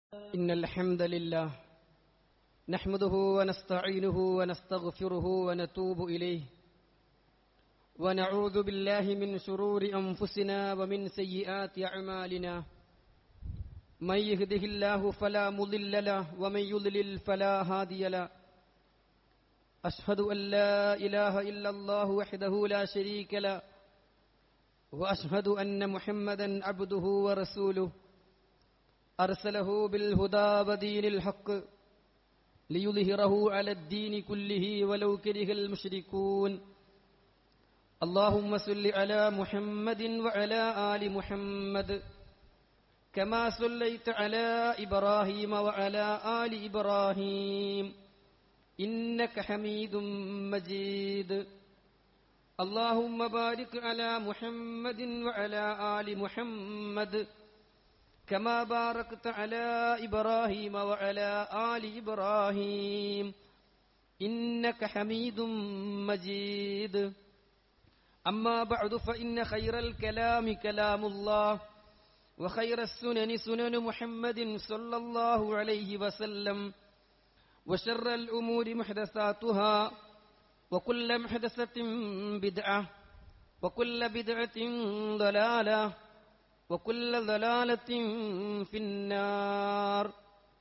إن الحمد لله نحمده ونستعينه ونستغفره ونتوب إليه ونعوذ بالله من شرور أنفسنا ومن سيئات أعمالنا من يهده الله فلا مضل له ومن يضلل فلا هادي له أشهد أن لا إله إلا الله وحده لا شريك له وأشهد أن محمدا عبده ورسوله أرسله بالهدى ودين الحق ليظهره على الدين كله ولو كره المشركون اللهم صل على محمد وعلى آل محمد كما صليت على إبراهيم وعلى آل إبراهيم إنك حميد مجيد اللهم بارك على محمد وعلى آل محمد كما باركت على إبراهيم وعلى آل إبراهيم إنك حميد مجيد أما بعد فإن خير الكلام كلام الله وخير السنن سنن محمد صلى الله عليه وسلم وشر الأمور محدثاتها وكل محدثة بدعة وكل بدعة ضلالة وكل ضلالة في النار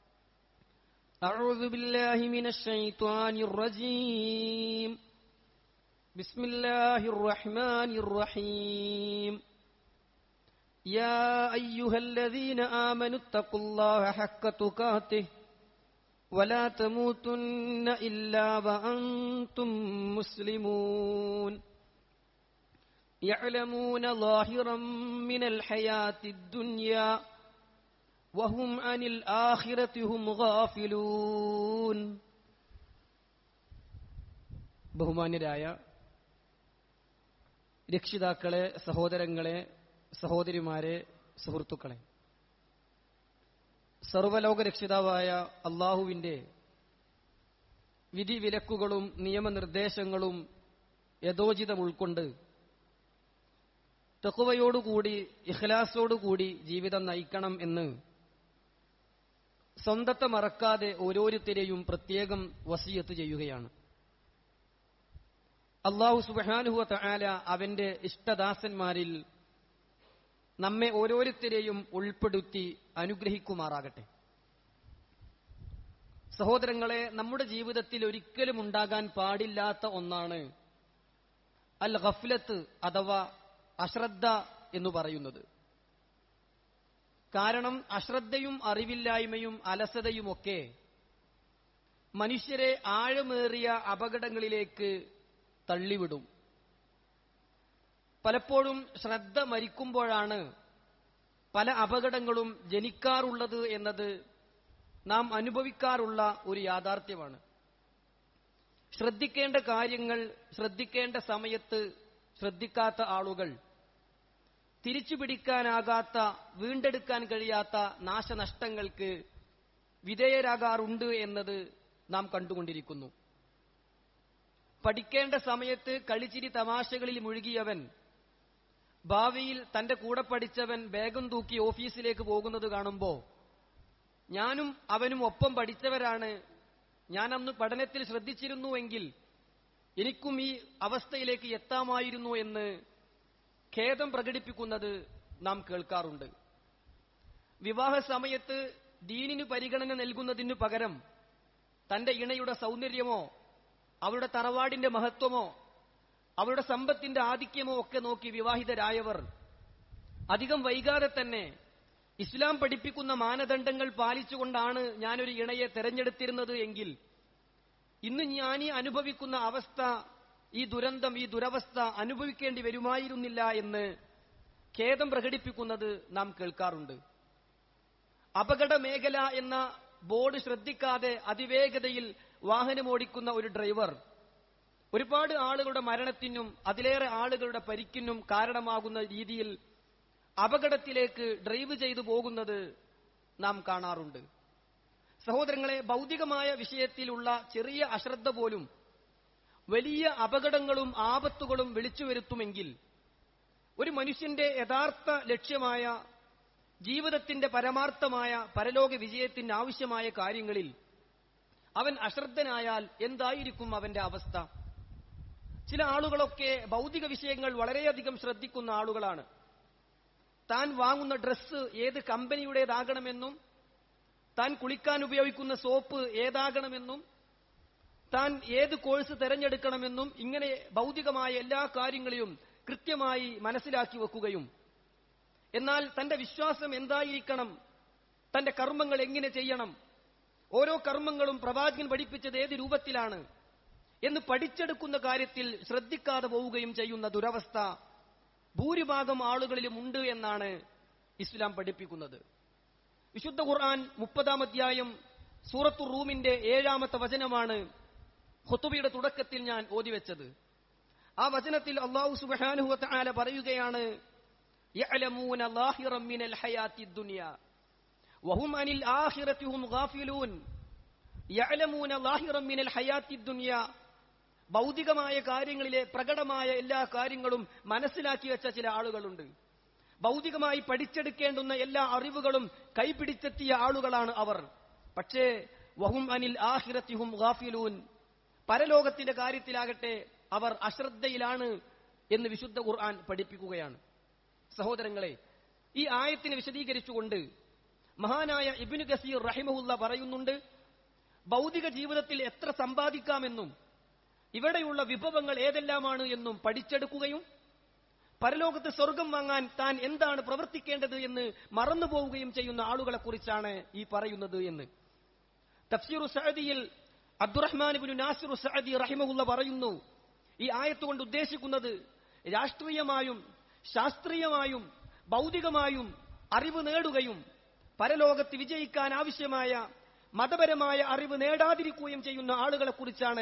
أعوذ بالله من الشيطان الرجيم بسم الله الرحمن الرحيم يا أيها الذين آمنوا اتقوا الله حق تقاته ولا تموتن إلا وأنتم مسلمون يعلمون ظاهرا من الحياة الدنيا وهم عن الآخرة هم غافلون ബഹുമാന്യരായ രക്ഷിതാക്കളെ സഹോദരങ്ങളെ സഹോദരിമാരെ സുഹൃത്തുക്കളെ സർവലോക രക്ഷിതാവായ അള്ളാഹുവിന്റെ വിധിവിലക്കുകളും നിയമനിർദ്ദേശങ്ങളും യഥോചിതം ഉൾക്കൊണ്ട് തെക്കുവയോടുകൂടി ഇഖ്ലാസോടുകൂടി ജീവിതം നയിക്കണം എന്ന് സ്വന്തത്തെ മറക്കാതെ ഓരോരുത്തരെയും പ്രത്യേകം വസീയത്ത് ചെയ്യുകയാണ് അള്ളാഹു സുബാനുഹുവ തആല അവന്റെ ഇഷ്ടദാസന്മാരിൽ നമ്മെ ഓരോരുത്തരെയും ഉൾപ്പെടുത്തി അനുഗ്രഹിക്കുമാറാകട്ടെ സഹോദരങ്ങളെ നമ്മുടെ ജീവിതത്തിൽ ഒരിക്കലും ഉണ്ടാകാൻ പാടില്ലാത്ത ഒന്നാണ് അൽ ഗഫ്ലത്ത് അഥവാ അശ്രദ്ധ എന്ന് പറയുന്നത് കാരണം അശ്രദ്ധയും അറിവില്ലായ്മയും അലസതയുമൊക്കെ മനുഷ്യരെ ആഴമേറിയ അപകടങ്ങളിലേക്ക് തള്ളിവിടും പലപ്പോഴും ശ്രദ്ധ മരിക്കുമ്പോഴാണ് പല അപകടങ്ങളും ജനിക്കാറുള്ളത് എന്നത് നാം അനുഭവിക്കാറുള്ള ഒരു യാഥാർത്ഥ്യമാണ് ശ്രദ്ധിക്കേണ്ട കാര്യങ്ങൾ ശ്രദ്ധിക്കേണ്ട സമയത്ത് ശ്രദ്ധിക്കാത്ത ആളുകൾ തിരിച്ചു പിടിക്കാനാകാത്ത വീണ്ടെടുക്കാൻ കഴിയാത്ത നാശനഷ്ടങ്ങൾക്ക് വിധേയരാകാറുണ്ട് എന്നത് നാം കണ്ടുകൊണ്ടിരിക്കുന്നു പഠിക്കേണ്ട സമയത്ത് കളിച്ചിരി തമാശകളിൽ മുഴുകിയവൻ ഭാവിയിൽ തന്റെ കൂടെ പഠിച്ചവൻ ബാഗും തൂക്കി ഓഫീസിലേക്ക് പോകുന്നത് കാണുമ്പോ ഞാനും അവനും ഒപ്പം പഠിച്ചവരാണ് ഞാൻ അന്ന് പഠനത്തിൽ ശ്രദ്ധിച്ചിരുന്നുവെങ്കിൽ എനിക്കും ഈ അവസ്ഥയിലേക്ക് എത്താമായിരുന്നു എന്ന് ഖേദം പ്രകടിപ്പിക്കുന്നത് നാം കേൾക്കാറുണ്ട് വിവാഹ സമയത്ത് ദീനിന് പരിഗണന നൽകുന്നതിനു പകരം തന്റെ ഇണയുടെ സൗന്ദര്യമോ അവരുടെ തറവാടിന്റെ മഹത്വമോ അവരുടെ സമ്പത്തിന്റെ ആധിക്യമോ ഒക്കെ നോക്കി വിവാഹിതരായവർ അധികം വൈകാതെ തന്നെ ഇസ്ലാം പഠിപ്പിക്കുന്ന മാനദണ്ഡങ്ങൾ പാലിച്ചുകൊണ്ടാണ് ഞാനൊരു ഇണയെ തെരഞ്ഞെടുത്തിരുന്നത് എങ്കിൽ ഇന്ന് ഞാൻ ഈ അനുഭവിക്കുന്ന അവസ്ഥ ഈ ദുരന്തം ഈ ദുരവസ്ഥ അനുഭവിക്കേണ്ടി വരുമായിരുന്നില്ല എന്ന് ഖേദം പ്രകടിപ്പിക്കുന്നത് നാം കേൾക്കാറുണ്ട് അപകട മേഖല എന്ന ബോർഡ് ശ്രദ്ധിക്കാതെ അതിവേഗതയിൽ വാഹനമോടിക്കുന്ന ഒരു ഡ്രൈവർ ഒരുപാട് ആളുകളുടെ മരണത്തിനും അതിലേറെ ആളുകളുടെ പരിക്കിനും കാരണമാകുന്ന രീതിയിൽ അപകടത്തിലേക്ക് ഡ്രൈവ് ചെയ്തു പോകുന്നത് നാം കാണാറുണ്ട് സഹോദരങ്ങളെ ഭൗതികമായ വിഷയത്തിലുള്ള ചെറിയ അശ്രദ്ധ പോലും വലിയ അപകടങ്ങളും ആപത്തുകളും വിളിച്ചു വരുത്തുമെങ്കിൽ ഒരു മനുഷ്യന്റെ യഥാർത്ഥ ലക്ഷ്യമായ ജീവിതത്തിന്റെ പരമാർത്ഥമായ പരലോക വിജയത്തിന് ആവശ്യമായ കാര്യങ്ങളിൽ അവൻ അശ്രദ്ധനായാൽ എന്തായിരിക്കും അവന്റെ അവസ്ഥ ചില ആളുകളൊക്കെ ഭൗതിക വിഷയങ്ങൾ വളരെയധികം ശ്രദ്ധിക്കുന്ന ആളുകളാണ് താൻ വാങ്ങുന്ന ഡ്രസ്സ് ഏത് കമ്പനിയുടേതാകണമെന്നും താൻ കുളിക്കാൻ ഉപയോഗിക്കുന്ന സോപ്പ് ഏതാകണമെന്നും താൻ ഏത് കോഴ്സ് തെരഞ്ഞെടുക്കണമെന്നും ഇങ്ങനെ ഭൗതികമായ എല്ലാ കാര്യങ്ങളെയും കൃത്യമായി മനസ്സിലാക്കി വെക്കുകയും എന്നാൽ തന്റെ വിശ്വാസം എന്തായിരിക്കണം തന്റെ കർമ്മങ്ങൾ എങ്ങനെ ചെയ്യണം ഓരോ കർമ്മങ്ങളും പ്രവാചകൻ പഠിപ്പിച്ചത് ഏത് രൂപത്തിലാണ് എന്ന് പഠിച്ചെടുക്കുന്ന കാര്യത്തിൽ ശ്രദ്ധിക്കാതെ പോവുകയും ചെയ്യുന്ന ദുരവസ്ഥ ഭൂരിഭാഗം ആളുകളിലും ഉണ്ട് എന്നാണ് ഇസ്ലാം പഠിപ്പിക്കുന്നത് വിശുദ്ധ ഖുർആൻ മുപ്പതാം അധ്യായം സൂറത്തു റൂമിന്റെ ഏഴാമത്തെ വചനമാണ് ഖുത്തുബയുടെ തുടക്കത്തിൽ ഞാൻ ഓതിവെച്ചത് ആ വചനത്തിൽ അള്ളാഹു സുബ്ഹാനഹു വതആല പറയുകയാണ് യഅലമൂന ലാഹിറം മിനൽ ഹയാത്തി ദുനിയ വഹും അനിൽ ആഖിറതി ഹും ഗാഫിലൂൻ യഅലമൂന ലാഹിറം മിനൽ ഹയാത്തി ദുനിയ ഭൗതികമായ കാര്യങ്ങളിലെ പ്രകടമായ എല്ലാ കാര്യങ്ങളും മനസ്സിലാക്കി വെച്ച ചില ആളുകളുണ്ട് ഭൗതികമായി പഠിച്ചെടുക്കേണ്ടുന്ന എല്ലാ അറിവുകളും കൈപിടിച്ചെത്തിയ ആളുകളാണ് അവർ പക്ഷേ വഹും അനിൽ ആഹിറത്തിഹും ഗാഫിലൂൻ പരലോകത്തിന്റെ കാര്യത്തിലാകട്ടെ അവർ അശ്രദ്ധയിലാണ് എന്ന് വിശുദ്ധ ഖുർആൻ പഠിപ്പിക്കുകയാണ് സഹോദരങ്ങളെ ഈ ആയത്തിനെ വിശദീകരിച്ചുകൊണ്ട് മഹാനായ ഇബിനു ഗസീർ റഹിമഹുല്ല പറയുന്നുണ്ട് ഭൗതിക ജീവിതത്തിൽ എത്ര സമ്പാദിക്കാമെന്നും ഇവിടെയുള്ള വിഭവങ്ങൾ ഏതെല്ലാമാണ് എന്നും പഠിച്ചെടുക്കുകയും പരലോകത്ത് സ്വർഗം വാങ്ങാൻ താൻ എന്താണ് പ്രവർത്തിക്കേണ്ടത് എന്ന് മറന്നുപോവുകയും ചെയ്യുന്ന ആളുകളെ കുറിച്ചാണ് ഈ പറയുന്നത് എന്ന് തഫ്സീറു സഅദിയിൽ അബ്ദുറഹ്മാൻ ബിൻ നാസിറു സഅദി റഹിമഹുല്ല പറയുന്നു ഈ ആയത്തുകൊണ്ട് ഉദ്ദേശിക്കുന്നത് രാഷ്ട്രീയമായും ശാസ്ത്രീയമായും ഭൗതികമായും അറിവ് നേടുകയും പരലോകത്ത് വിജയിക്കാൻ ആവശ്യമായ മതപരമായ അറിവ് നേടാതിരിക്കുകയും ചെയ്യുന്ന ആളുകളെ കുറിച്ചാണ്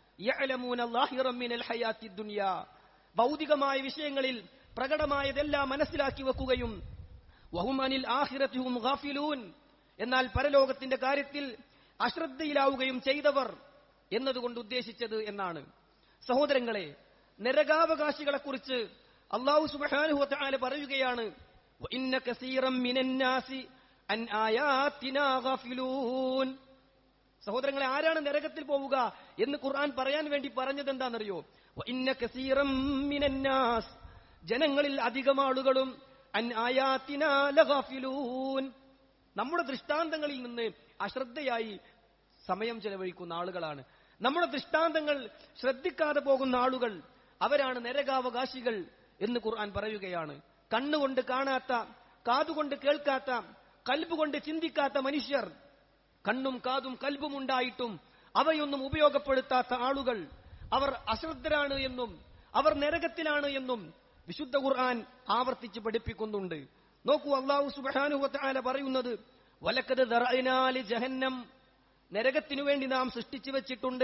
യഅലമൂന ലാഹിറം മിനൽ ഹയാത്തി ദുനിയ ഭൗതികമായ വിഷയങ്ങളിൽ പ്രകടമായതെല്ലാം മനസ്സിലാക്കി വെക്കുകയും വഹുമനിൽ ആഹിറത്തിഹും ഗാഫിലൂൻ എന്നാൽ പരലോകത്തിന്റെ കാര്യത്തിൽ അശ്രദ്ധയിലാവുകയും ചെയ്തവർ എന്നതുകൊണ്ട് ഉദ്ദേശിച്ചത് എന്നാണ് സഹോദരങ്ങളെ നരകാവകാശികളെക്കുറിച്ച് അള്ളാഹു സുബ്ഹാനഹു വതആല പറയുകയാണ് വഇന്ന കസീറം മിനന്നാസി അൻ ആയാത്തിനാ ഗാഫിലൂൻ സഹോദരങ്ങളെ ആരാണ് നരകത്തിൽ പോവുക എന്ന് ഖുർആൻ പറയാൻ വേണ്ടി പറഞ്ഞത് എന്താണെന്നറിയോ വഇന്ന കസീറം മിനന്നാസ് ജനങ്ങളിൽ അധികം ആളുകളും അൻ ആയാത്തിനാ ലഗാഫിലൂൻ നമ്മുടെ ദൃഷ്ടാന്തങ്ങളിൽ നിന്ന് അശ്രദ്ധയായി സമയം ചെലവഴിക്കുന്ന ആളുകളാണ് നമ്മുടെ ദൃഷ്ടാന്തങ്ങൾ ശ്രദ്ധിക്കാതെ പോകുന്ന ആളുകൾ അവരാണ് നരകാവകാശികൾ എന്ന് ഖുർആൻ പറയുകയാണ് കണ്ണുകൊണ്ട് കാണാത്ത കാതുകൊണ്ട് കേൾക്കാത്ത കൽബുകൊണ്ട് ചിന്തിക്കാത്ത മനുഷ്യർ കണ്ണും കാതും കൽബും ഉണ്ടായിട്ടും അവയൊന്നും ഉപയോഗപ്പെടുത്താത്ത ആളുകൾ അവർ അശ്രദ്ധരാണ് എന്നും അവർ നരകത്തിലാണ് എന്നും വിശുദ്ധ ഖുർആൻ ആവർത്തിച്ച് പഠിപ്പിക്കുന്നുണ്ട് നോക്കൂ അള്ളാഹു സുബ്ഹാനഹു വതആല പറയുന്നത് വലക്കത് ദറഅനാലി ജഹന്നം നരകത്തിനു വേണ്ടി നാം സൃഷ്ടിച്ചു വെച്ചിട്ടുണ്ട്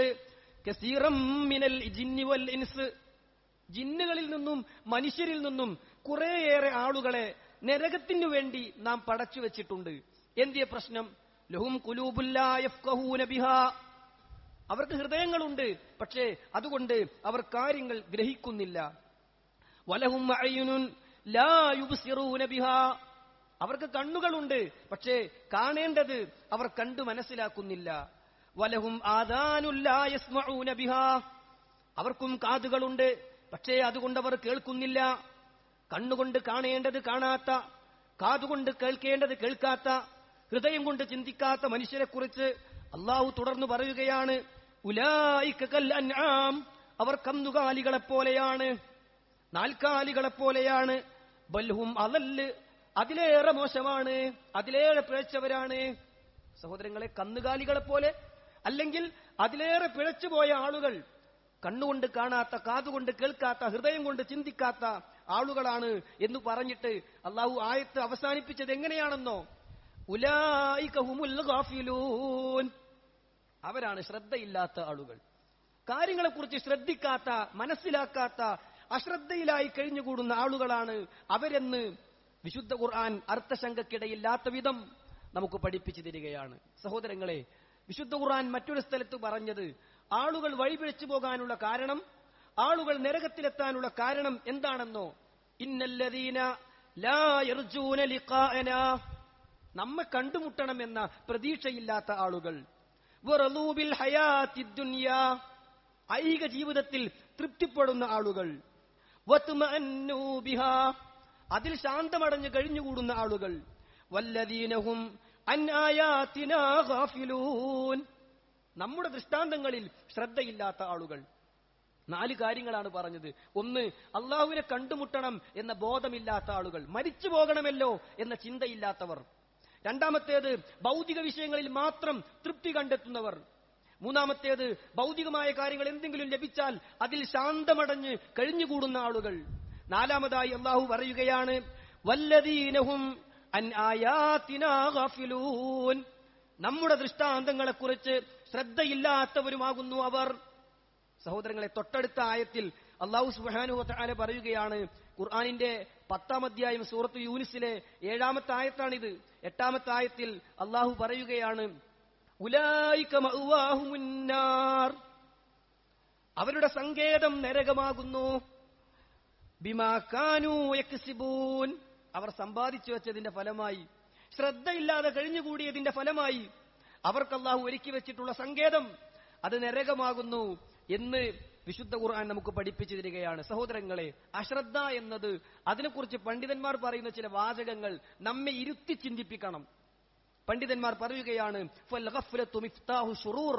കസീറം മിനൽ ജിന്നി വൽ ഇൻസ് ജിന്നുകളിൽ നിന്നും മനുഷ്യരിൽ നിന്നും കുറേയേറെ ആളുകളെ നരകത്തിനു വേണ്ടി നാം പടച്ചു വെച്ചിട്ടുണ്ട് എന്തിയ പ്രശ്നം ലഹും കുലൂബുല്ലാ ബിഹാ അവർക്ക് ഹൃദയങ്ങളുണ്ട് പക്ഷേ അതുകൊണ്ട് അവർ കാര്യങ്ങൾ ഗ്രഹിക്കുന്നില്ല വലഹും അയ്യുനുൻ ലാ യുബ്സിറൂന ബിഹാ അവർക്ക് കണ്ണുകളുണ്ട് പക്ഷേ കാണേണ്ടത് അവർ കണ്ടു മനസ്സിലാക്കുന്നില്ല വലഹും ആദാനുല്ലാ യസ്മഊന ബിഹാ അവർക്കും കാതുകളുണ്ട് പക്ഷേ അതുകൊണ്ട് അവർ കേൾക്കുന്നില്ല കണ്ണുകൊണ്ട് കാണേണ്ടത് കാണാത്ത കാതുകൊണ്ട് കേൾക്കേണ്ടത് കേൾക്കാത്ത ഹൃദയം കൊണ്ട് ചിന്തിക്കാത്ത മനുഷ്യരെക്കുറിച്ച് അള്ളാഹു തുടർന്നു പറയുകയാണ് ഉലായിക കൽ അൻആം അവർ കന്നുകാലികളെ പോലെയാണ് നാൽക്കാലികളെ പോലെയാണ് ബൽഹും അതല്ല് അതിലേറെ മോശമാണ് അതിലേറെ പിഴച്ചവരാണ് സഹോദരങ്ങളെ കന്നുകാലികളെ പോലെ അല്ലെങ്കിൽ അതിലേറെ പിഴച്ചുപോയ ആളുകൾ കണ്ണുകൊണ്ട് കാണാത്ത കാതുകൊണ്ട് കേൾക്കാത്ത ഹൃദയം കൊണ്ട് ചിന്തിക്കാത്ത ആളുകളാണ് എന്ന് പറഞ്ഞിട്ട് അള്ളാഹു ആയത്ത് അവസാനിപ്പിച്ചത് എങ്ങനെയാണെന്നോ ഉലായിക ഹുമുൽ ഗാഫിലൂൻ അവരാണ് ശ്രദ്ധയില്ലാത്ത ആളുകൾ കാര്യങ്ങളെക്കുറിച്ച് ശ്രദ്ധിക്കാത്ത മനസ്സിലാക്കാത്ത അശ്രദ്ധയിലായി കഴിഞ്ഞുകൂടുന്ന ആളുകളാണ് അവരെന്ന് വിശുദ്ധ ഖുർആൻ അർത്ഥശങ്കക്കിടയില്ലാത്ത വിധം നമുക്ക് പഠിപ്പിച്ചു തരികയാണ് സഹോദരങ്ങളെ വിശുദ്ധ ഖുർആൻ മറ്റൊരു സ്ഥലത്ത് പറഞ്ഞത് ആളുകൾ വഴിപിഴച്ചു പോകാനുള്ള കാരണം ആളുകൾ നരകത്തിലെത്താനുള്ള കാരണം എന്താണെന്നോ ഇന്നല്ലദീന ലാ യർജൂന ലിഖാഅനാ നമ്മെ കണ്ടുമുട്ടണമെന്ന പ്രതീക്ഷയില്ലാത്ത ആളുകൾ വറളൂബിൽ ഹയാത്തിദ് ദുനിയാ ഐഹിക ജീവിതത്തിൽ തൃപ്തിപ്പെടുന്ന ആളുകൾ വത്മഅന്നൂ ബിഹാ അതിൽ ശാന്തമടഞ്ഞ് കഴിഞ്ഞുകൂടുന്ന ആളുകൾ വല്ലദീനഹും അൻ ആയാത്തിനാ ഗാഫിലൂൻ നമ്മുടെ ദൃഷ്ടാന്തങ്ങളിൽ ശ്രദ്ധയില്ലാത്ത ആളുകൾ നാല് കാര്യങ്ങളാണ് പറഞ്ഞത് ഒന്ന് അള്ളാഹുവിനെ കണ്ടുമുട്ടണം എന്ന ബോധമില്ലാത്ത ആളുകൾ മരിച്ചു പോകണമല്ലോ എന്ന ചിന്തയില്ലാത്തവർ രണ്ടാമത്തേത് ഭൗതിക വിഷയങ്ങളിൽ മാത്രം തൃപ്തി കണ്ടെത്തുന്നവർ മൂന്നാമത്തേത് ഭൗതികമായ കാര്യങ്ങൾ എന്തെങ്കിലും ലഭിച്ചാൽ അതിൽ ശാന്തമടഞ്ഞ് കഴിഞ്ഞുകൂടുന്ന ആളുകൾ നാലാമതായി അള്ളാഹു പറയുകയാണ് വല്ലദീനഹും അൻ ആയാത്തിനാ ഗാഫിലൂൻ നമ്മുടെ ദൃഷ്ടാന്തങ്ങളെക്കുറിച്ച് ശ്രദ്ധയില്ലാത്തവരുമാകുന്നു അവർ സഹോദരങ്ങളെ തൊട്ടടുത്ത ആയത്തിൽ അള്ളാഹു സുബാനു താല പറയുകയാണ് ഖുർആാനിന്റെ പത്താം അധ്യായം സൂറത്ത് യൂനിസിലെ ഏഴാമത്തെ ആയത്താണിത് എട്ടാമത്തെ ആയത്തിൽ അള്ളാഹു പറയുകയാണ് ഉലായിക മഅ്വാഹുമുന്നാർ. അവരുടെ സങ്കേതം നരകമാകുന്നു ബിമാ കാനൂ യക്സിബൂൻ അവർ സമ്പാദിച്ചു വെച്ചതിന്റെ ഫലമായി ശ്രദ്ധയില്ലാതെ കഴിഞ്ഞുകൂടിയതിന്റെ ഫലമായി അവർക്ക് അള്ളാഹു ഒരുക്കി വെച്ചിട്ടുള്ള സങ്കേതം അത് നരകമാകുന്നു എന്ന് വിശുദ്ധ ഖുർആൻ നമുക്ക് പഠിപ്പിച്ചു തരികയാണ് സഹോദരങ്ങളെ അശ്രദ്ധ എന്നത് അതിനെക്കുറിച്ച് പണ്ഡിതന്മാർ പറയുന്ന ചില വാചകങ്ങൾ നമ്മെ ഇരുത്തി ചിന്തിപ്പിക്കണം പണ്ഡിതന്മാർ പറയുകയാണ് "ഫൽ ഗഫ്ലത്തു മിഫ്താഹു ശുറൂർ."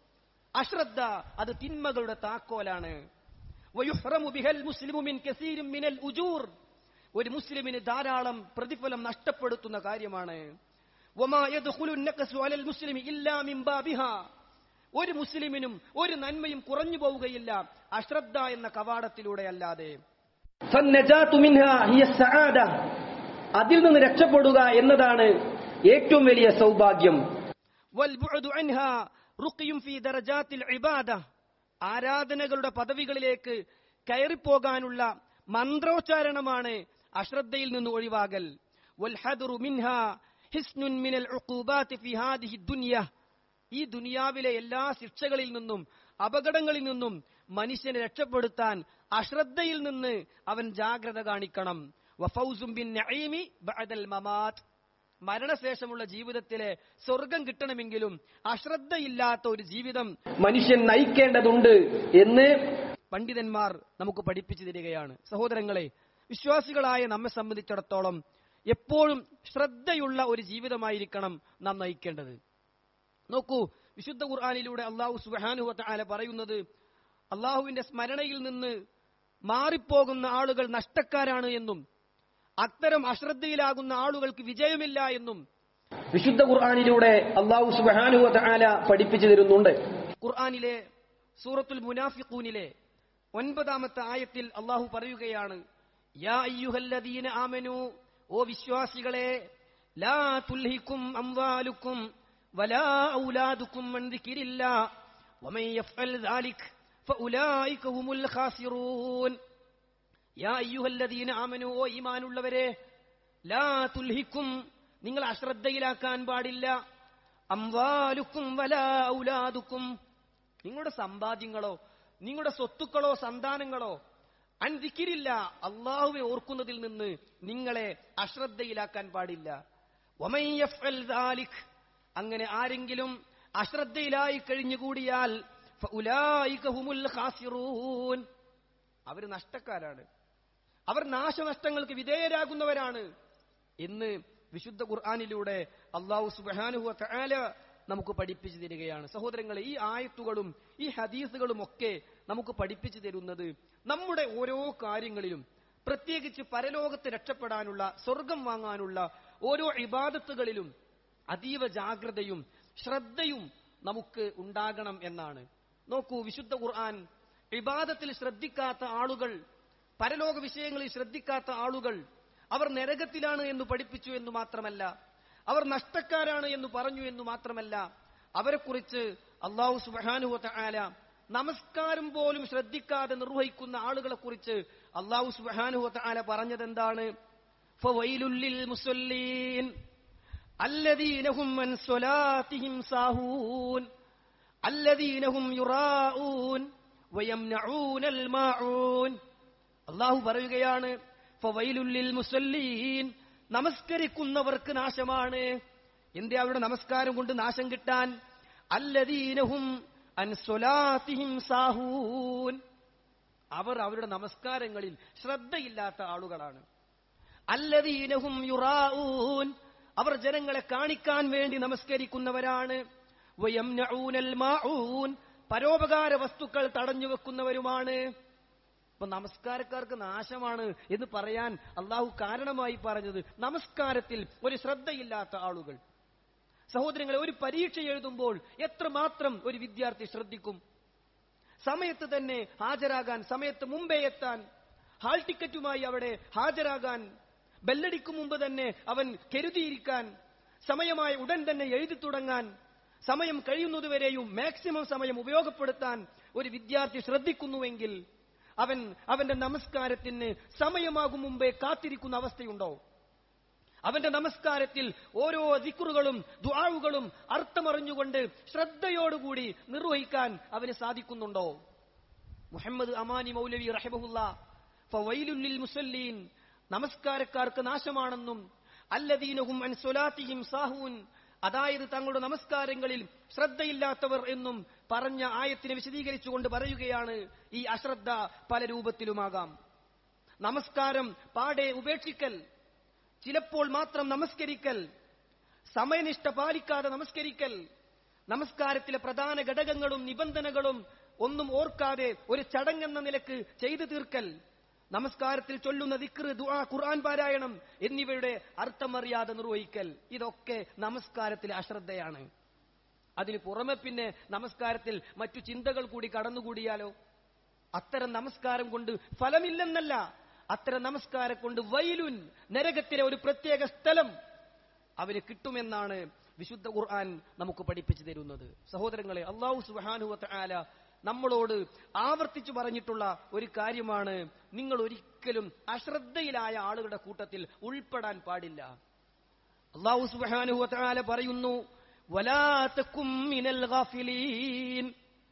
അശ്രദ്ധ അത് തിന്മകളുടെ താക്കോലാണ് വയുഹ്റമു ബിഹൽ മുസ്ലിമു മിൻ കസീരിൻ മിനൽ ഉജൂർ ഒരു മുസ്ലിമിന് ധാരാളം പ്രതിഫലം നഷ്ടപ്പെടുത്തുന്ന കാര്യമാണ് വമാ യദ്ഖുലു നഖസു അലൽ മുസ്ലിമി ഇല്ലാ മിൻ ബാബിഹാ ഒരു മുസ്ലിമിനും ഒരു നന്മയും കുറഞ്ഞു പോവുകയില്ല അശ്രദ്ധ എന്ന കവാടത്തിലൂടെ അല്ലാതെ ഫന്നജാതു മിൻഹാ ഹിയ സആദ. അതിൽ നിന്ന് രക്ഷപ്പെടുക എന്നതാണ് ഏറ്റവും വലിയ സൗഭാഗ്യം വൽബുഅദു അൻഹാ റുഖിയും ഫീ ദറജാത്തിൽ ഇബാദ ആരാധനകളുടെ പദവികളിലേക്ക് കയറിപ്പോകാനുള്ള മന്ത്രോച്ചാരണമാണ് അശ്രദ്ധയിൽ നിന്ന് ഒഴിവാകൽ വൽഹദറു മിൻഹാ ഹിസ്നുൻ മിനൽ ഉഖൂബാത്തി ഫീ ഹാദിഹി ദുനിയ ഈ ദുനിയാവിലെ എല്ലാ ശിക്ഷകളിൽ നിന്നും അപകടങ്ങളിൽ നിന്നും മനുഷ്യനെ രക്ഷപ്പെടുത്താൻ അശ്രദ്ധയിൽ നിന്ന് അവൻ ജാഗ്രത കാണിക്കണം വഫൗസും ബിൻ നഈമി ബഅദൽ മമാത്ത് മരണശേഷമുള്ള ജീവിതത്തിലെ സ്വർഗം കിട്ടണമെങ്കിലും അശ്രദ്ധയില്ലാത്ത ഒരു ജീവിതം മനുഷ്യൻ നയിക്കേണ്ടതുണ്ട് എന്ന് പണ്ഡിതന്മാർ നമുക്ക് പഠിപ്പിച്ചു തരികയാണ് സഹോദരങ്ങളെ വിശ്വാസികളായ നമ്മെ സംബന്ധിച്ചിടത്തോളം എപ്പോഴും ശ്രദ്ധയുള്ള ഒരു ജീവിതമായിരിക്കണം നാം നയിക്കേണ്ടത് നോക്കൂ വിശുദ്ധ ഖുർആാനിലൂടെ അള്ളാഹു സുബാനുഹ ആല പറയുന്നത് അള്ളാഹുവിന്റെ സ്മരണയിൽ നിന്ന് മാറിപ്പോകുന്ന ആളുകൾ നഷ്ടക്കാരാണ് എന്നും അത്തരം അശ്രദ്ധയിലാകുന്ന ആളുകൾക്ക് വിജയമില്ല എന്നും വിശുദ്ധ ഖുർആാനിലൂടെ അള്ളാഹു സുബാനുഹ ആല പഠിപ്പിച്ചു തരുന്നുണ്ട് ഖുർആാനിലെ സൂറത്തുൽ മുനാഫിഖൂനിലെ ഒൻപതാമത്തെ ആയത്തിൽ അള്ളാഹു പറയുകയാണ് യാ അയ്യുഹല്ലദീന ആമനു ഓ വിശ്വാസികളെ ലാ തുൽഹിക്കും അംവാലുക്കും ولا أولادكم من ذكر الله ومن يفعل ذلك فأولئك هم الخاسرون يا أيها الذين آمنوا ഓ ഈമാനുള്ളവരെ ലാ തുൽഹിക്കും നിങ്ങൾ അശ്രദ്ധയിലാക്കാൻ പാടില്ല അംവാലുക്കും വല ഔലാദുക്കും നിങ്ങളുടെ സമ്പാദ്യങ്ങളോ നിങ്ങളുടെ സ്വത്തുക്കളോ സന്താനങ്ങളോ അൻതിക്കിരില്ല അള്ളാഹുവെ ഓർക്കുന്നതിൽ നിന്ന് നിങ്ങളെ അശ്രദ്ധയിലാക്കാൻ പാടില്ല വമൻ യഫ്അൽ ദാലിക് അങ്ങനെ ആരെങ്കിലും അശ്രദ്ധയിലായി കഴിഞ്ഞുകൂടിയാൽ ഫഉലായിക ഹുമുൽ ഖാസിറൂൻ അവർ നഷ്ടക്കാരാണ് അവർ നാശനഷ്ടങ്ങൾക്ക് വിധേയരാകുന്നവരാണ് എന്ന് വിശുദ്ധ ഖുർആാനിലൂടെ അള്ളാഹു സുബാനുഹു തആല നമുക്ക് പഠിപ്പിച്ചു തരികയാണ് സഹോദരങ്ങളെ ഈ ആയത്തുകളും ഈ ഹദീസുകളും ഒക്കെ നമുക്ക് പഠിപ്പിച്ചു തരുന്നത് നമ്മുടെ ഓരോ കാര്യങ്ങളിലും പ്രത്യേകിച്ച് പരലോകത്ത് രക്ഷപ്പെടാനുള്ള സ്വർഗം വാങ്ങാനുള്ള ഓരോ ഇബാദത്തുകളിലും അതീവ ജാഗ്രതയും ശ്രദ്ധയും നമുക്ക് ഉണ്ടാകണം എന്നാണ് നോക്കൂ വിശുദ്ധ ഖുർആൻ ഇബാദത്തിൽ ശ്രദ്ധിക്കാത്ത ആളുകൾ പരലോക വിഷയങ്ങളിൽ ശ്രദ്ധിക്കാത്ത ആളുകൾ അവർ നരകത്തിലാണ് എന്ന് പഠിപ്പിച്ചു എന്ന് മാത്രമല്ല അവർ നഷ്ടക്കാരാണ് എന്ന് പറഞ്ഞു എന്ന് മാത്രമല്ല അവരെക്കുറിച്ച് അള്ളാഹു സുബാനുഹത്ത ആല നമസ്കാരം പോലും ശ്രദ്ധിക്കാതെ നിർവഹിക്കുന്ന ആളുകളെ കുറിച്ച് അള്ളാഹു സുബാനുഹത്ത ആല പറഞ്ഞതെന്താണ് ഫവൈലുല്ലിൽ മുസല്ലീൻ الذين هم من صلاتهم ساهون الذين هم يراءون ويمنعون الماعون അള്ളാഹു പറയുകയാണ് ഫവൈലുല്ലിൽ മുസല്ലീൻ നമസ്കരിക്കുന്നവർക്ക് നാശമാണ് എന്തേ അവരുടെ നമസ്കാരം കൊണ്ട് നാശം കിട്ടാൻ അല്ലദീനഹും അൻ സ്വലാത്തിഹിം സാഹൂൻ അവർ അവരുടെ നമസ്കാരങ്ങളിൽ ശ്രദ്ധയില്ലാത്ത ആളുകളാണ് അല്ലദീനഹും യുറാഊൻ അവർ ജനങ്ങളെ കാണിക്കാൻ വേണ്ടി നമസ്കരിക്കുന്നവരാണ് വയംനഊനൽ മാഊൻ പരോപകാര വസ്തുക്കൾ തടഞ്ഞു വെക്കുന്നവരുമാണ് ഇപ്പൊ നമസ്കാരക്കാർക്ക് നാശമാണ് എന്ന് പറയാൻ അള്ളാഹു കാരണമായി പറഞ്ഞത് നമസ്കാരത്തിൽ ഒരു ശ്രദ്ധയില്ലാത്ത ആളുകൾ സഹോദരങ്ങളെ ഒരു പരീക്ഷ എഴുതുമ്പോൾ എത്രമാത്രം ഒരു വിദ്യാർത്ഥി ശ്രദ്ധിക്കും സമയത്ത് തന്നെ ഹാജരാകാൻ സമയത്ത് മുമ്പേ എത്താൻ ഹാൾ ടിക്കറ്റുമായി അവിടെ ഹാജരാകാൻ ബെല്ലടിക്കും മുമ്പ് തന്നെ അവൻ കരുതിയിരിക്കാൻ സമയമായ ഉടൻ തന്നെ എഴുതി തുടങ്ങാൻ സമയം കഴിയുന്നതുവരെയും മാക്സിമം സമയം ഉപയോഗപ്പെടുത്താൻ ഒരു വിദ്യാർത്ഥി ശ്രദ്ധിക്കുന്നുവെങ്കിൽ അവൻ അവന്റെ നമസ്കാരത്തിന് സമയമാകും മുമ്പേ കാത്തിരിക്കുന്ന അവസ്ഥയുണ്ടോ അവന്റെ നമസ്കാരത്തിൽ ഓരോ ദിക്കുറുകളും ദുആവുകളും അർത്ഥമറിഞ്ഞുകൊണ്ട് ശ്രദ്ധയോടുകൂടി നിർവഹിക്കാൻ അവന് സാധിക്കുന്നുണ്ടോ മുഹമ്മദ് അമാനി മൗലവി റഹബഹുല്ല ഫവൈലുല്ലിൽ മുസല്ലീൻ നമസ്കാരക്കാർക്ക് നാശമാണെന്നും അല്ലദീനഹും അൻ സ്വലാത്തിഹിം സാഹൂൻ അതായത് തങ്ങളുടെ നമസ്കാരങ്ങളിൽ ശ്രദ്ധയില്ലാത്തവർ എന്നും പറഞ്ഞ ആയത്തിനെ വിശദീകരിച്ചുകൊണ്ട് പറയുകയാണ് ഈ അശ്രദ്ധ പല രൂപത്തിലുമാകാം നമസ്കാരം പാടെ ഉപേക്ഷിക്കൽ ചിലപ്പോൾ മാത്രം നമസ്കരിക്കൽ സമയനിഷ്ഠ പാലിക്കാതെ നമസ്കരിക്കൽ നമസ്കാരത്തിലെ പ്രധാന ഘടകങ്ങളും നിബന്ധനകളും ഒന്നും ഓർക്കാതെ ഒരു ചടങ്ങെന്ന നിലക്ക് ചെയ്തു തീർക്കൽ നമസ്കാരത്തിൽ ചൊല്ലുന്ന ദിക്ർ ദുആ ഖുർആൻ പാരായണം എന്നിവയുടെ അർത്ഥമറിയാതെ നിർവഹിക്കൽ ഇതൊക്കെ നമസ്കാരത്തിലെ അശ്രദ്ധയാണ് അതിന് പുറമെ പിന്നെ നമസ്കാരത്തിൽ മറ്റു ചിന്തകൾ കൂടി കടന്നുകൂടിയാലോ അത്തരം നമസ്കാരം കൊണ്ട് ഫലമില്ലെന്നല്ല അത്തരം നമസ്കാരം കൊണ്ട് വൈലുൻ നരകത്തിലെ ഒരു പ്രത്യേക സ്ഥലം അവന് കിട്ടുമെന്നാണ് വിശുദ്ധ ഖുർആൻ നമുക്ക് പഠിപ്പിച്ചു തരുന്നത് സഹോദരങ്ങളെ അള്ളാഹു സുബാനുവത്ത ആല നമ്മളോട് ആവർത്തിച്ചു പറഞ്ഞിട്ടുള്ള ഒരു കാര്യമാണ് നിങ്ങൾ ഒരിക്കലും അശ്രദ്ധയിലായ ആളുകളുടെ കൂട്ടത്തിൽ ഉൾപ്പെടാൻ പാടില്ല അള്ളാഹു സുബാനുവത്ത ആല പറയുന്നു വലാത്തക്കും മിനൽ ഗാഫിലീൻ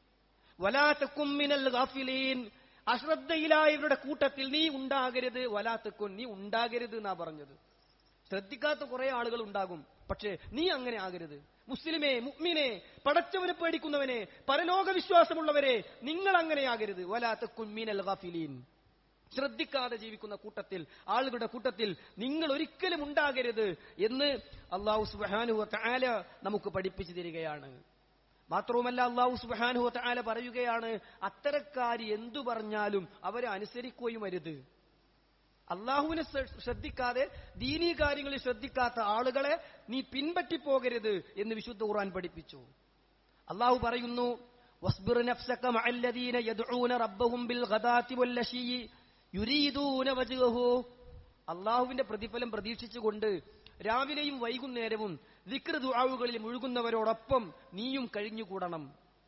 വലാത്തക്കും മിനൽ ഗാഫിലീൻ അശ്രദ്ധയിലായവരുടെ കൂട്ടത്തിൽ നീ ഉണ്ടാകരുത് വലാത്തക്കും നീ ഉണ്ടാകരുത് എന്നാ പറഞ്ഞത് ശ്രദ്ധിക്കാത്ത കുറെ ആളുകൾ ഉണ്ടാകും പക്ഷേ നീ അങ്ങനെ ആകരുത് മുസ്ലിമേ മുഅ്മിനെ പടച്ചവനെ പേടിക്കുന്നവനെ പരലോക വിശ്വാസമുള്ളവരെ നിങ്ങൾ അങ്ങനെയാകരുത് വലാത്തക്കും മിനൽ ഗാഫിലീൻ ശ്രദ്ധിക്കാതെ ജീവിക്കുന്ന കൂട്ടത്തിൽ ആളുകളുടെ കൂട്ടത്തിൽ നിങ്ങൾ ഒരിക്കലും ഉണ്ടാകരുത് എന്ന് അള്ളാഹു സുബാനു താല നമുക്ക് പഠിപ്പിച്ചു തരികയാണ് മാത്രവുമല്ല അള്ളാഹു സുബാനു താല പറയുകയാണ് അത്തരക്കാരി എന്തു പറഞ്ഞാലും അവരെ അനുസരിക്കുകയും അരുത് അള്ളാഹുവിനെ ശ്രദ്ധിക്കാതെ ദീനീ കാര്യങ്ങളിൽ ശ്രദ്ധിക്കാത്ത ആളുകളെ നീ പിൻപറ്റി പോകരുത് എന്ന് വിശുദ്ധ ഖുർആൻ പഠിപ്പിച്ചു അള്ളാഹു പറയുന്നു വസ്ബിർ നഫ്സക മഅല്ലദീന യദ്ഊന റബ്ബഹും ബിൽ ഗദാതി വല്ലശീ യുരീദൂന വജ്ഹഹു അള്ളാഹുവിന്റെ പ്രതിഫലം പ്രതീക്ഷിച്ചുകൊണ്ട് രാവിലെയും വൈകുന്നേരവും ദിക്ർ ദുആവുകളിൽ മുഴുകുന്നവരോടൊപ്പം നീയും കഴിഞ്ഞുകൂടണം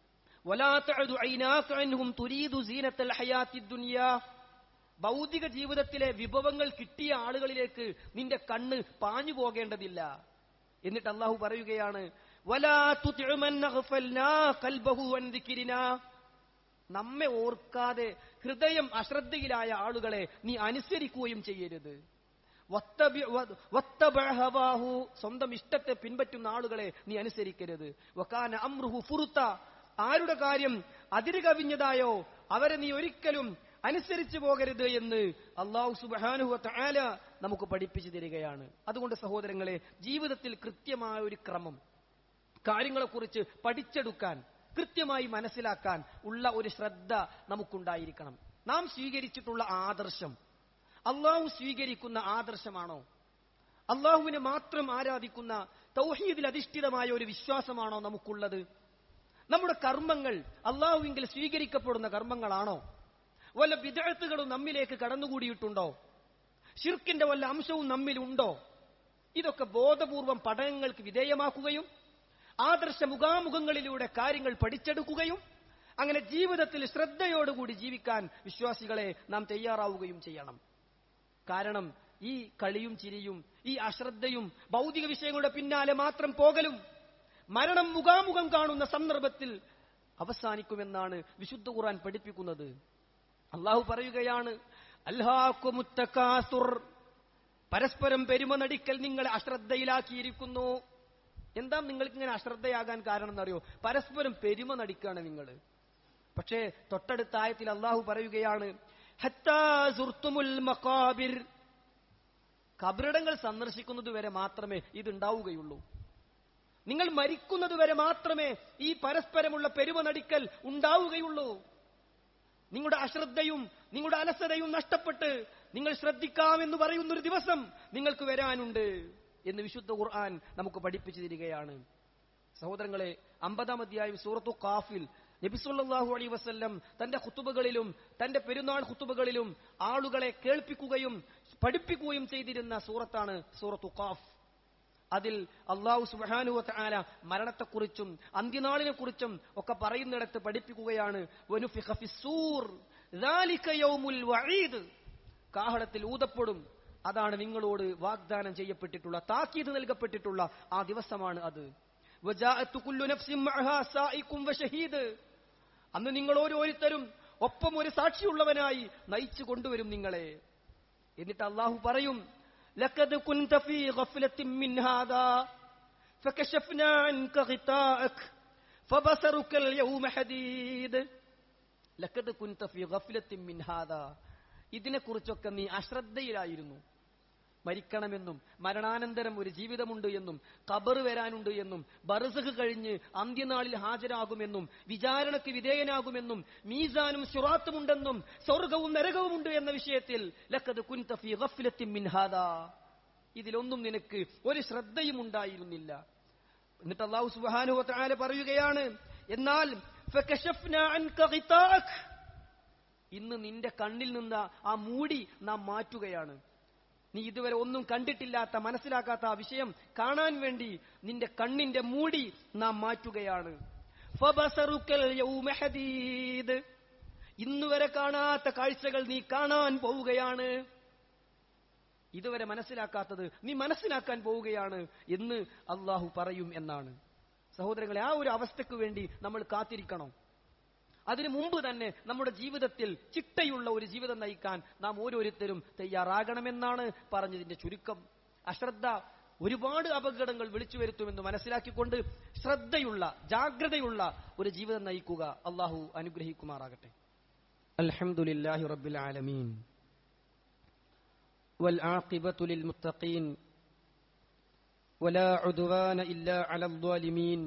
വലാ തഅദു ഐനാക അൻഹും തുരീദു സീനത്തൽ ഹയാത്തിദ് ദുനിയാ ഭൗതിക ജീവിതത്തിലെ വിഭവങ്ങൾ കിട്ടിയ ആളുകളിലേക്ക് നിന്റെ കണ്ണ് പാഞ്ഞു പോകേണ്ടതില്ല എന്നിട്ട് അള്ളാഹു പറയുകയാണ് വലാ തുതിഉമൻ അഗ്ഫൽനാ ഖൽബഹു അൻ ദിക്രിനാ നമ്മെ ഓർക്കാതെ ഹൃദയം അശ്രദ്ധയിലായ ആളുകളെ നീ അനുസരിക്കുകയും ചെയ്യരുത് വത്തബി- വ- വത്തബഅ ഹവാഹു സ്വന്തം ഇഷ്ടത്തെ പിൻപറ്റുന്ന ആളുകളെ നീ അനുസരിക്കരുത് വക്കാന അമ്രുഹു ഫുറുത്ത ആരുടെ കാര്യം അതിര് കവിഞ്ഞതായോ അവരെ നീ ഒരിക്കലും അനുസരിച്ചു പോകരുത് എന്ന് അള്ളാഹു സുബാനുഹ ആല നമുക്ക് പഠിപ്പിച്ചു തരികയാണ് അതുകൊണ്ട് സഹോദരങ്ങളെ ജീവിതത്തിൽ കൃത്യമായ ഒരു ക്രമം കാര്യങ്ങളെക്കുറിച്ച് പഠിച്ചെടുക്കാൻ കൃത്യമായി മനസ്സിലാക്കാൻ ഉള്ള ഒരു ശ്രദ്ധ നമുക്കുണ്ടായിരിക്കണം നാം സ്വീകരിച്ചിട്ടുള്ള ആദർശം അള്ളാഹു സ്വീകരിക്കുന്ന ആദർശമാണോ അള്ളാഹുവിനെ മാത്രം ആരാധിക്കുന്ന തൗഹീദിൽ അധിഷ്ഠിതമായ ഒരു വിശ്വാസമാണോ നമുക്കുള്ളത് നമ്മുടെ കർമ്മങ്ങൾ അള്ളാഹുവിങ്കിൽ സ്വീകരിക്കപ്പെടുന്ന കർമ്മങ്ങളാണോ വല്ല വിദഗ്ധകളും നമ്മിലേക്ക് കടന്നുകൂടിയിട്ടുണ്ടോ ഷിർക്കിന്റെ വല്ല അംശവും നമ്മിലുണ്ടോ ഇതൊക്കെ ബോധപൂർവം പഠനങ്ങൾക്ക് വിധേയമാക്കുകയും ആദർശ മുഖാമുഖങ്ങളിലൂടെ കാര്യങ്ങൾ പഠിച്ചെടുക്കുകയും അങ്ങനെ ജീവിതത്തിൽ ശ്രദ്ധയോടുകൂടി ജീവിക്കാൻ വിശ്വാസികളെ നാം തയ്യാറാവുകയും ചെയ്യണം കാരണം ഈ കളിയും ചിരിയും ഈ അശ്രദ്ധയും ഭൗതിക വിഷയങ്ങളുടെ പിന്നാലെ മാത്രം പോകലും മരണം മുഖാമുഖം കാണുന്ന സന്ദർഭത്തിൽ അവസാനിക്കുമെന്നാണ് വിശുദ്ധ ഖുർആൻ പഠിപ്പിക്കുന്നത് അള്ളാഹു പറയുകയാണ് അൽഹാക്കുമുത്തക്കാസുർ പരസ്പരം പെരുമ നടിക്കൽ നിങ്ങളെ അശ്രദ്ധയിലാക്കിയിരിക്കുന്നു എന്താ നിങ്ങൾക്ക് ഇങ്ങനെ അശ്രദ്ധയാകാൻ കാരണം എന്നറിയോ പരസ്പരം പെരുമ നടിക്കാണ് നിങ്ങൾ പക്ഷേ തൊട്ടടുത്ത ആയത്തിൽ അള്ളാഹു പറയുകയാണ് ഹത്താ സുർത്തുമുൽ മഖാബിർ കബറിടങ്ങൾ സന്ദർശിക്കുന്നത് വരെ മാത്രമേ ഇതുണ്ടാവുകയുള്ളൂ നിങ്ങൾ മരിക്കുന്നത് വരെ മാത്രമേ ഈ പരസ്പരമുള്ള പെരുമ നടിക്കൽ ഉണ്ടാവുകയുള്ളൂ നിങ്ങളുടെ അശ്രദ്ധയും നിങ്ങളുടെ അലസതയും നഷ്ടപ്പെട്ട് നിങ്ങൾ ശ്രദ്ധിക്കാമെന്ന് പറയുന്ന ഒരു ദിവസം നിങ്ങൾക്ക് വരാനുണ്ട് എന്ന് വിശുദ്ധ ഖുർആൻ നമുക്ക് പഠിപ്പിച്ചു തരികയാണ് സഹോദരങ്ങളെ അമ്പതാം അധ്യായം സൂറത്തു കാഫിൽ നബിസുല്ലാഹു അലൈ വസ്ല്ലം തന്റെ ഖുത്തുബകളിലും തന്റെ പെരുന്നാൾ ഖുത്തുബകളിലും ആളുകളെ കേൾപ്പിക്കുകയും പഠിപ്പിക്കുകയും ചെയ്തിരുന്ന സൂറത്താണ് സൂറത്തു കാഫ് അതിൽ അള്ളാഹു സുബാനുവ ആല മരണത്തെക്കുറിച്ചും അന്ത്യനാളിനെ കുറിച്ചും ഒക്കെ പറയുന്നിടത്ത് പഠിപ്പിക്കുകയാണ് വനുഫിഖ ഫിസ്സൂർ ذَلِكَ يَوْمُ الْوَعِيدِ. കാഹളത്തിൽ ഊതപ്പെടും അതാണ് നിങ്ങളോട് വാഗ്ദാനം ചെയ്യപ്പെട്ടിട്ടുള്ള താക്കീത് നൽകപ്പെട്ടിട്ടുള്ള ആ ദിവസമാണ് അത് وَجَاءَتْ كُلُّ نَفْسٍ مَعَهَا سَائِقٌ وَشَهِيدٌ. അന്ന് നിങ്ങൾ ഓരോരുത്തരും ഒപ്പം ഒരു സാക്ഷിയുള്ളവനായി നയിച്ചു കൊണ്ടുവരും നിങ്ങളെ എന്നിട്ട് അള്ളാഹു പറയും لقد كنت في غفلة من هذا فكشفنا عنك غطاءك فبصرك اليوم حديد لقد كنت في غفلة من هذا ഇതിനെക്കുറിച്ചൊക്കെ നീ അശ്രദ്ധയിലായിരുന്നു മരിക്കണമെന്നും മരണാനന്തരം ഒരു ജീവിതമുണ്ട് എന്നും കബറ് വരാനുണ്ട് എന്നും ബർസഖ് കഴിഞ്ഞ് അന്ത്യനാളിൽ ഹാജരാകുമെന്നും വിചാരണയ്ക്ക് വിധേയനാകുമെന്നും മീസാനും സുറാത്തുമുണ്ടെന്നും സ്വർഗവും നരകവുമുണ്ട് എന്ന വിഷയത്തിൽ ലക്കത് കുൻതഫി ഗഫ്ലത്തിൻ മിൻ ഹാദാ ഇതിലൊന്നും നിനക്ക് ഒരു ശ്രദ്ധയും ഉണ്ടായിരുന്നില്ല എന്നിട്ട് അള്ളാഹു സുബ്ഹാനഹു വതആല പറയുകയാണ് എന്നാൽ ഫകശഫ്നാ അൻക ഗിതാഅക്. ഇന്ന് നിന്റെ കണ്ണിൽ നിന്ന് ആ മൂടി നാം മാറ്റുകയാണ് നീ ഇതുവരെ ഒന്നും കണ്ടിട്ടില്ലാത്ത മനസ്സിലാക്കാത്ത ആ വിഷയം കാണാൻ വേണ്ടി നിന്റെ കണ്ണിന്റെ മൂടി നാം മാറ്റുകയാണ് ഫബസറുക്കൽ യൗമ ഹദീദ്. ഇന്നുവരെ കാണാത്ത കാഴ്ചകൾ നീ കാണാൻ പോവുകയാണ് ഇതുവരെ മനസ്സിലാക്കാത്തത് നീ മനസ്സിലാക്കാൻ പോവുകയാണ് എന്ന് അള്ളാഹു പറയും എന്നാണ് സഹോദരങ്ങളെ ആ ഒരു അവസ്ഥയ്ക്ക് വേണ്ടി നമ്മൾ കാത്തിരിക്കണം അതിനു മുമ്പ് തന്നെ നമ്മുടെ ജീവിതത്തിൽ ചിട്ടയുള്ള ഒരു ജീവിതം നയിക്കാൻ നാം ഓരോരുത്തരും തയ്യാറാകണമെന്നാണ് പറഞ്ഞതിന്റെ ചുരുക്കം അശ്രദ്ധ ഒരുപാട് അപകടങ്ങൾ വിളിച്ചു വരുത്തുമെന്ന് മനസ്സിലാക്കിക്കൊണ്ട് ശ്രദ്ധയുള്ള ജാഗ്രതയുള്ള ഒരു ജീവിതം നയിക്കുക അള്ളാഹു അനുഗ്രഹിക്കുമാറാകട്ടെ അൽഹംദുലില്ലാഹി റബ്ബിൽ ആലമീൻ والعاقبة للمتقين ولا عدوان إلا على الظالمين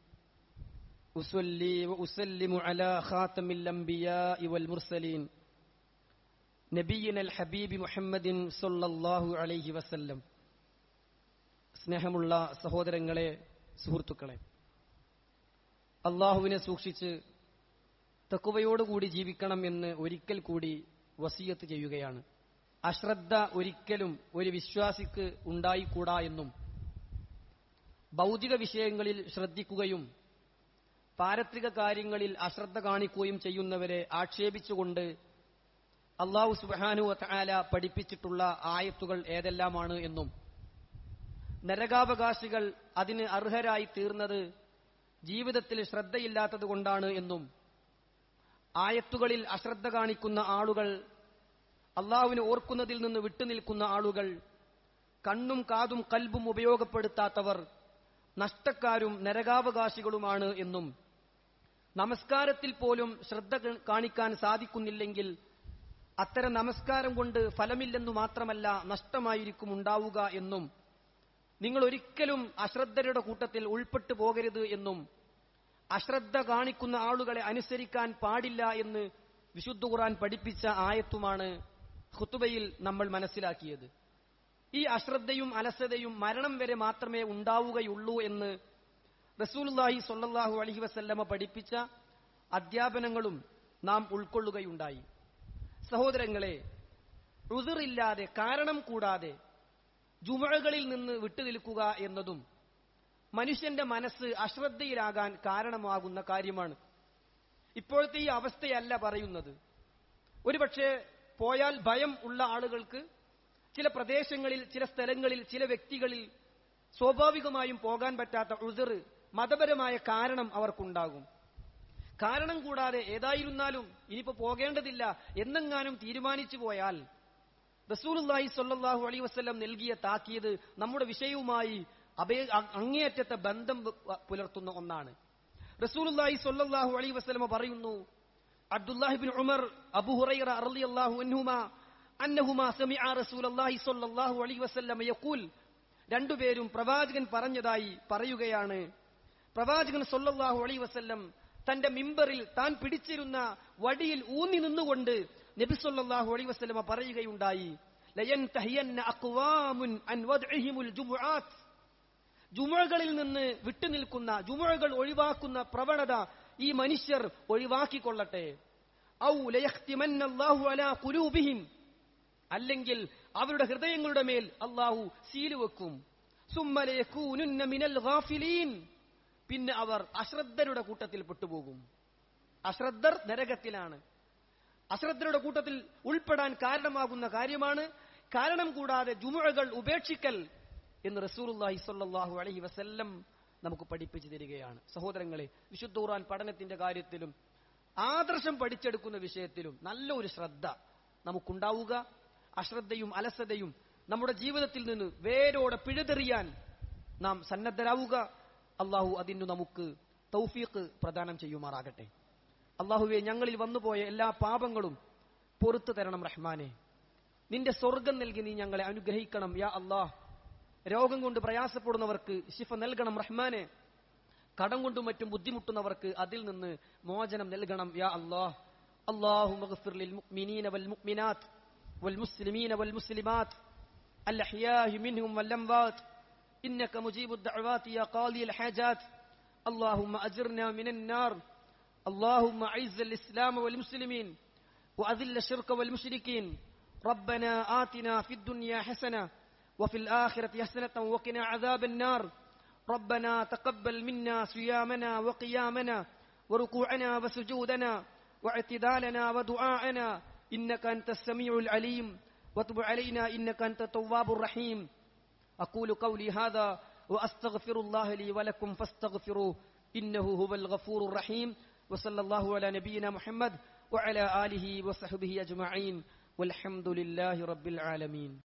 أصلي وأسلم على خاتم الأنبياء والمرسلين نبينا الحبيب محمد صلى الله عليه وسلم സ്നേഹമുള്ള സഹോദരങ്ങളെ സുഹൃത്തുക്കളെ അള്ളാഹുവിനെ സൂക്ഷിച്ച് തക്കുവയോടുകൂടി ജീവിക്കണം എന്ന് ഒരിക്കൽ കൂടി വസീയത്ത് ചെയ്യുകയാണ് അശ്രദ്ധ ഒരിക്കലും ഒരു വിശ്വാസിക്ക് ഉണ്ടായിക്കൂടാ എന്നും ഭൗതിക വിഷയങ്ങളിൽ ശ്രദ്ധിക്കുകയും പാരത്രിക കാര്യങ്ങളിൽ അശ്രദ്ധ കാണിക്കുകയും ചെയ്യുന്നവരെ ആക്ഷേപിച്ചുകൊണ്ട് അള്ളാഹു സുബാനു ആല പഠിപ്പിച്ചിട്ടുള്ള ആയത്തുകൾ ഏതെല്ലാമാണ് എന്നും നരകാവകാശികൾ അതിന് അർഹരായി തീർന്നത് ജീവിതത്തിൽ ശ്രദ്ധയില്ലാത്തത് കൊണ്ടാണ് എന്നും ആയത്തുകളിൽ അശ്രദ്ധ കാണിക്കുന്ന ആളുകൾ അള്ളാഹുവിനെ ഓർക്കുന്നതിൽ നിന്ന് വിട്ടുനിൽക്കുന്ന ആളുകൾ കണ്ണും കാതും കൽബും ഉപയോഗപ്പെടുത്താത്തവർ നഷ്ടക്കാരും നരകാവകാശികളുമാണ് എന്നും നമസ്കാരത്തിൽ പോലും ശ്രദ്ധ കാണിക്കാൻ സാധിക്കുന്നില്ലെങ്കിൽ അത്തരം നമസ്കാരം കൊണ്ട് ഫലമില്ലെന്നു മാത്രമല്ല നഷ്ടമായിരിക്കും ഉണ്ടാവുക എന്നും നിങ്ങൾ ഒരിക്കലും അശ്രദ്ധരുടെ കൂട്ടത്തിൽ ഉൾപ്പെട്ടു പോകരുത് എന്നും അശ്രദ്ധ കാണിക്കുന്ന ആളുകളെ അനുസരിക്കാൻ പാടില്ല എന്ന് വിശുദ്ധ ഖുർആൻ പഠിപ്പിച്ച ആയത്തുമാണ് ഖുത്തുബയിൽ നമ്മൾ മനസ്സിലാക്കിയത് ഈ അശ്രദ്ധയും അലസതയും മരണം വരെ മാത്രമേ ഉണ്ടാവുകയുള്ളൂ എന്ന് റസൂലുല്ലാഹി സ്വല്ലല്ലാഹു അലൈഹി വസല്ലമ പഠിപ്പിച്ച അധ്യാപനങ്ങളും നാം ഉൾക്കൊള്ളുകയുണ്ടായി സഹോദരങ്ങളെ റുതിറില്ലാതെ കാരണം കൂടാതെ ജുമഴകളിൽ നിന്ന് വിട്ടുനിൽക്കുക എന്നതും മനുഷ്യന്റെ മനസ്സ് അശ്രദ്ധയിലാകാൻ കാരണമാകുന്ന കാര്യമാണ് ഇപ്പോഴത്തെ ഈ അവസ്ഥയല്ല പറയുന്നത് ഒരുപക്ഷെ പോയാൽ ഭയം ഉള്ള ആളുകൾക്ക് ചില പ്രദേശങ്ങളിൽ ചില സ്ഥലങ്ങളിൽ ചില വ്യക്തികളിൽ സ്വാഭാവികമായും പോകാൻ പറ്റാത്ത ഉതിർ മതപരമായ കാരണം അവർക്കുണ്ടാകും കാരണം കൂടാതെ ഏതായിരുന്നാലും ഇനിയിപ്പോ പോകേണ്ടതില്ല എന്നെങ്ങാനും തീരുമാനിച്ചു പോയാൽ റസൂലുല്ലാഹി സ്വല്ലല്ലാഹു അലൈഹി വസല്ലം നൽകിയ താക്കീത് നമ്മുടെ വിഷയവുമായി അഭയ അ- അങ്ങേയറ്റത്തെ ബന്ധം വ- പുലർത്തുന്ന ഒന്നാണ് റസൂലുല്ലാഹി സ്വല്ലല്ലാഹു അലൈഹി വസല്ലം പറയുന്നു Abdullah bin Umar Abu Hurairah റളിയല്ലാഹു അൻഹുമാ അന്നഹുമാ സമിഅ റസൂലുള്ളാഹി സ്വല്ലല്ലാഹു അലൈഹി വസല്ലം യഖൂൽ രണ്ടുപേരും പ്രവാചകൻ പറഞ്ഞതായി പറയുകയാണ് പ്രവാചകൻ സല്ലല്ലാഹു അലൈഹി വസല്ലം തന്റെ മിമ്പറിൽ താൻ പിടിച്ചിരുന്ന വടിയിൽ ഊന്നി നിന്നുകൊണ്ട് നബി സല്ലല്ലാഹു അലൈഹി വസല്ലമ പറയുകയുണ്ടായി ലയൻതഹിയന്ന അഖ്വാമുൻ അൻ വദ്ഇഹിമുൽ ജുമുആത്ത് ജുമുഴകളിൽ നിന്ന് വിട്ടുനിൽക്കുന്ന ജുമുഴകൾ ഒഴിവാക്കുന്ന പ്രവണത ഈ മനുഷ്യർ ഒഴിവാക്കിക്കൊള്ളട്ടെ ഔ ലയഖ്തിമന്നല്ലാഹു അലാ ഖുലൂബിഹിം അല്ലെങ്കിൽ അവരുടെ ഹൃദയങ്ങളുടെ മേൽ അള്ളാഹു സീല് വെക്കും സുമ്മ ലയകൂനുന്ന മിനൽ ഗാഫിലീൻ പിന്നെ അവർ അശ്രദ്ധരുടെ കൂട്ടത്തിൽ പെട്ടുപോകും അശ്രദ്ധർ നരകത്തിലാണ് അശ്രദ്ധരുടെ കൂട്ടത്തിൽ ഉൾപ്പെടാൻ കാരണമാകുന്ന കാര്യമാണ് കാരണം കൂടാതെ ജുമുഴകൾ ഉപേക്ഷിക്കൽ എന്ന് റസൂലുള്ളാഹി സ്വല്ലല്ലാഹു അലൈഹി വസല്ലം നമുക്ക് പഠിപ്പിച്ചു തരികയാണ് സഹോദരങ്ങളെ വിശുദ്ധ ഖുർആൻ പഠനത്തിന്റെ കാര്യത്തിലും ആദർശം പഠിച്ചെടുക്കുന്ന വിഷയത്തിലും നല്ല ഒരു ശ്രദ്ധ നമുക്കുണ്ടാവുക അശ്രദ്ധയും അലസതയും നമ്മുടെ ജീവിതത്തിൽ നിന്ന് വേരോടെ പിഴുതെറിയാൻ നാം സന്നദ്ധരാവുക അള്ളാഹു അതിനു നമുക്ക് തൗഫീഖ് പ്രദാനം ചെയ്യുമാറാകട്ടെ അള്ളാഹുവെ ഞങ്ങളിൽ വന്നുപോയ എല്ലാ പാപങ്ങളും പൊറത്തു തരണം റഹ്മാനെ നിന്റെ സ്വർഗം നൽകി നീ ഞങ്ങളെ അനുഗ്രഹിക്കണം യാ അള്ളാഹ് രോഗം കൊണ്ട് പ്രയാസപ്പെടുന്നവർക്ക് ശിഫ നൽകണം റഹ്മാനെ കടം കൊണ്ടും മറ്റും ബുദ്ധിമുട്ടുന്നവർക്ക് അതിൽ നിന്ന് മോചനം നൽകണം യാ അള്ളാഹ് اللهم اغفر للمؤمنين والمؤمنات والمسلمين والمسلمات الأحياء منهم والأموات إنك مجيب الدعوات يا قاضي الحاجات اللهم أجرنا من النار اللهم أعز الإسلام والمسلمين وأذل الشرك والمشركين ربنا آتنا في الدنيا حسنة وفي الآخرة حسنة وقنا عذاب النار ربنا تقبل منا صيامنا وقيامنا وركوعنا وسجودنا واعتدالنا ودعاءنا إنك أنت السميع العليم وتب علينا إنك أنت التواب الرحيم أقول قولي هذا وأستغفر الله لي ولكم فاستغفروه إنه هو الغفور الرحيم وصلى الله على نبينا محمد وعلى آله وصحبه أجمعين والحمد لله رب العالمين